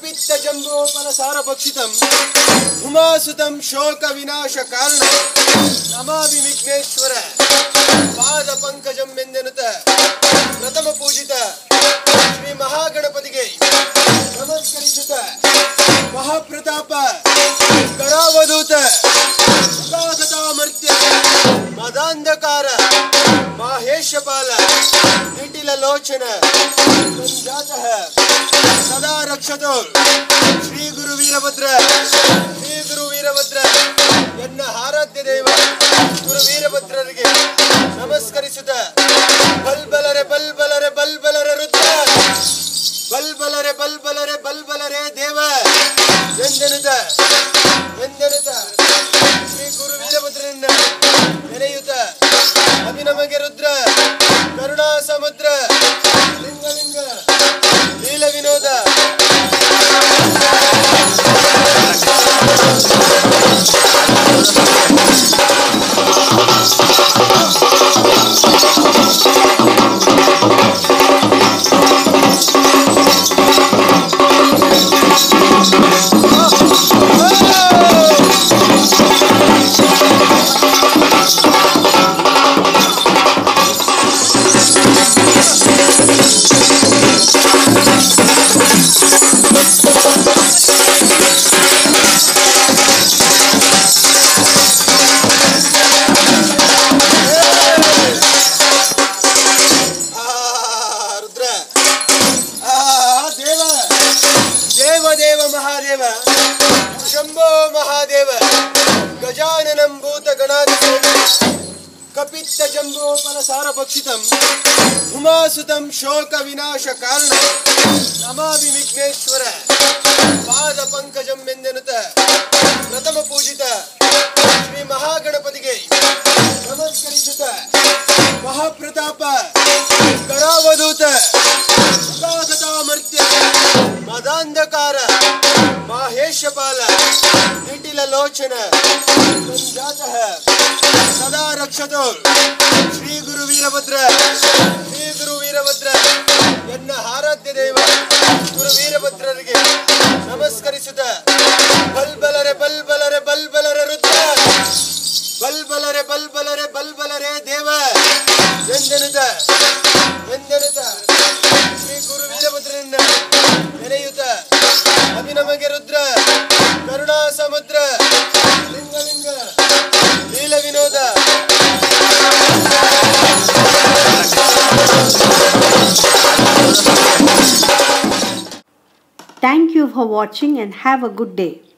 ಕಪಿತ್ತ ಜಂಬೋಪಲ ಸಾರ ಭಕ್ಷಿತಂ ಉಮಾಸುತಂ ಶೋಕ ವಿನಾಶ ಕಾರಣ ನಮಾಮಿ ವಿಘ್ನೇಶ್ವರ ಪಾದ ಪಂಕಜಂ ಎಂದೆನುತ ಪ್ರಥಮ ಪೂಜಿತ ಶ್ರೀ ಮಹಾಗಣಪತಿಗೆ ನಮಸ್ಕರಿಸುತ್ತ ಮಹಾಪ್ರತಾಪ ಕರಾವಧೂತ ಮರ್ತ್ಯ ಮದಾಂಧಕಾರ ಮಾಹೇಶಪಾಲ ನಿಟಿಲ ಲೋಚನ ಸಂಜಾತಃ ಸದಾ ರಕ್ಷತೋ ಶ್ರೀ ಗುರು ವೀರಭದ್ರ ಶ್ರೀ ಗುರು ವೀರಭದ್ರ ಎನ್ನ ಆರಾಧ್ಯ ದೇವ ಗುರು ವೀರಭದ್ರರಿಗೆ ನಮಸ್ಕರಿಸುತ್ತ ಬಲ್ಬಲರೆ ಬಲ್ಬಲರೆ ಬಲ್ಬಲರೆ ರುದ್ರ ಬಲ್ಬಲರೆ ಬಲ್ಬಲರೆ ಬಲ್ಬಲರೆ ದೇವ ಎಂದೆನುತ ಎಂದೆನುತ ಶ್ರೀ ಗುರು ವೀರಭದ್ರನ್ನ ನೆನೆಯುತ್ತ ಅಭಿನಮಗೆ ರುದ್ರ ಕರುಣಾ ಸಮುದ್ರ ಲಿಂಗಲಿಂಗ ಲೀಲ ವಿನೋದ ಆ, ರುದ್ರ ಆ, ದೇವ ದೇವ ದೇವ ಮಹಾದೇವ ಶಂಭೋ ಮಹಾದೇವ ಗಜಾನನಂ ಭೂತ ಗಣಾಧಿಪತಿ ಕಪಿತ್ತ ಜಂಬೋಪಲ ಸಾರ ಭಕ್ಷಿತಂ ಉಮಾಸುತಂ ಶೋಕ ವಿನಾಶ ಕಾರಣ ನಮಾಮಿ ವಿಘ್ನೇಶ್ವರ ಪಾದ ಪಂಕಜಂ ಎಂದೆನುತ ಪ್ರಥಮ ಪೂಜಿತ ಶ್ರೀ ಮಹಾಗಣಪತಿಗೆ ನಮಸ್ಕರಿಸುತ್ತ ಮಹಾಪ್ರತಾಪ ಕರಾವಧೂತ ಮರ್ತ್ಯ ಮದಾಂಧಕಾರ ಮಾಹೇಶಪಾಲ ನಿಟಿಲ ಲೋಚನ ಸಂಜಾತಃ ಸದಾ ರಕ್ಷತೋ ಶ್ರೀ ಗುರು ವೀರಭದ್ರ ಶ್ರೀ ಗುರು ವೀರಭದ್ರ ಎನ್ನ ಆರಾಧ್ಯ ದೇವ ಗುರು ವೀರಭದ್ರರಿಗೆ ನಮಸ್ಕರಿಸುತ್ತ ಬಲ್ಬಲರೆ ಬಲ್ಬಲರೆ ಬಲ್ಬಲರೆ ರುದ್ರ ಬಲ್ಬಲರೆ ಬಲ್ಬಲರೆ ಬಲ್ಬಲರೆ ದೇವ ಎಂದೆನುತ ಎಂದೆನುತ ಶ್ರೀ ಗುರು ವೀರಭದ್ರನ್ನ ನೆನೆಯುತ್ತ ಅಭಿನಮಗೆ ರುದ್ರ ಕರುಣಾ ಸಮುದ್ರ ಲಿಂಗಲಿಂಗ ಲೀಲ ವಿನೋದ Thank you for watching and have a good day.